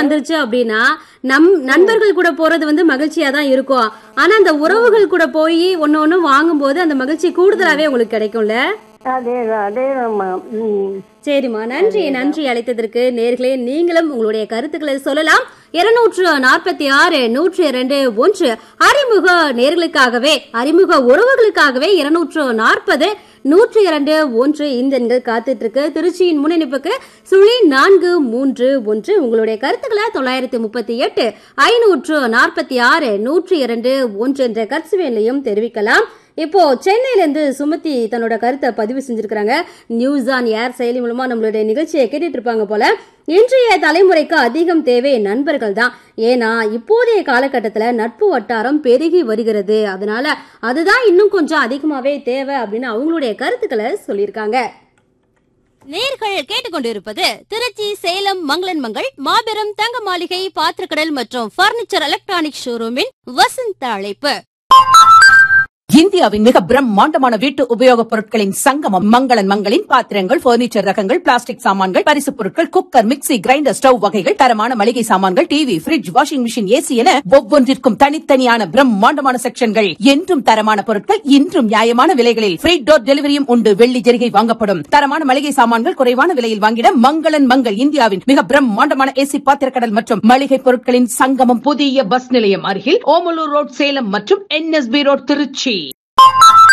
வந்துருச்சு அப்படின்னா நம் நண்பர்கள் கூட போறது வந்து மகிழ்ச்சியா தான் இருக்கும் ஆனா அந்த உறவுகள் கூட போய் ஒன்னு ஒண்ணு வாங்கும்போது அந்த மகிழ்ச்சி கூடுதலாவே உங்களுக்கு கிடைக்கும்ல அதேதான் அதேதாம்மா ம் சரிம்மா நன்றி நன்றி அழைத்ததற்கு நேர்களே நீங்களும் உங்களுடைய கருத்துக்களை சொல்லலாம் இருநூற்று நாற்பத்தி ஆறு நூற்றி இரண்டு ஒன்று அறிமுக நேர்களுக்காகவே அறிமுக உறவுகளுக்காகவே இருநூற்று நாற்பது நூற்றி இரண்டு ஒன்று இந்த எண்கள் காத்துட்டு இருக்கு திருச்சியின் முன்னணிப்புக்கு சுழி நான்கு மூன்று ஒன்று உங்களுடைய கருத்துக்களை தொள்ளாயிரத்தி முப்பத்தி எட்டு ஐநூற்று நாற்பத்தி ஆறு நூற்றி இரண்டு ஒன்று என்ற கட்சுவேலையும் தெரிவிக்கலாம் இப்போ சென்னையில இருந்து சுமதி தன்னோட கருத்தை பதிவு செஞ்சிருக்காங்க நியூஸ் ஆன் ஏர் செயலி மூலமா நம்மளுடைய நிகழ்ச்சியை கேட்டுட்டு இருப்பாங்க போல இன்றைய தலைமுறைக்கு அதிகம் தேவை நண்பர்கள் தான் ஏன்னா இப்போதைய காலகட்டத்துல நட்பு வட்டாரம் பெருகி வருகிறது அதனால அதுதான் இன்னும் கொஞ்சம் அதிகமாவே தேவை அப்படின்னு அவங்களுடைய கருத்துக்களை சொல்லியிருக்காங்க நேர்கள் கேட்டுக்கொண்டிருப்பது திருச்சி சேலம் மங்களன் மங்கள் மாபெரும் தங்க மாளிகை பாத்திரக்கடல் மற்றும் பர்னிச்சர் எலக்ட்ரானிக் ஷோரூமின் வசந்த அழைப்பு இந்தியாவின் மிக பிரம்மாண்டமான வீட்டு உபயோகப் பொருட்களின் சங்கமம் மங்களன் மங்களின் பாத்திரங்கள் பர்னிச்சர் ரகங்கள் பிளாஸ்டிக் சாமான்கள் பரிசுப் பொருட்கள் குக்கர் மிக்ஸி கிரைண்டர் ஸ்டவ் வகைகள் தரமான மளிகை சாமான்கள் TV fridge washing machine AC என ஒவ்வொன்றிற்கும் தனித்தனியான பிரம்மாண்டமான செக்ஷன்கள் என்றும் தரமான பொருட்கள் இன்றும் நியாயமான விலைகளில் ஃப்ரீ டோர் டெலிவரியும் உண்டு வெள்ளி ஜெரிகை வாங்கப்படும் தரமான மளிகை சாமான்கள் குறைவான விலையில் வாங்கிட மங்களன் மங்கள் இந்தியாவின் மிக பிரம்மாண்டமான ஏசி பாத்திரக்கடல் மற்றும் மளிகை பொருட்களின் சங்கமம் புதிய பஸ் நிலையம் அருகில் ஓமலூர் ரோட் சேலம் மற்றும் என்எஸ்பி ரோட் திருச்சி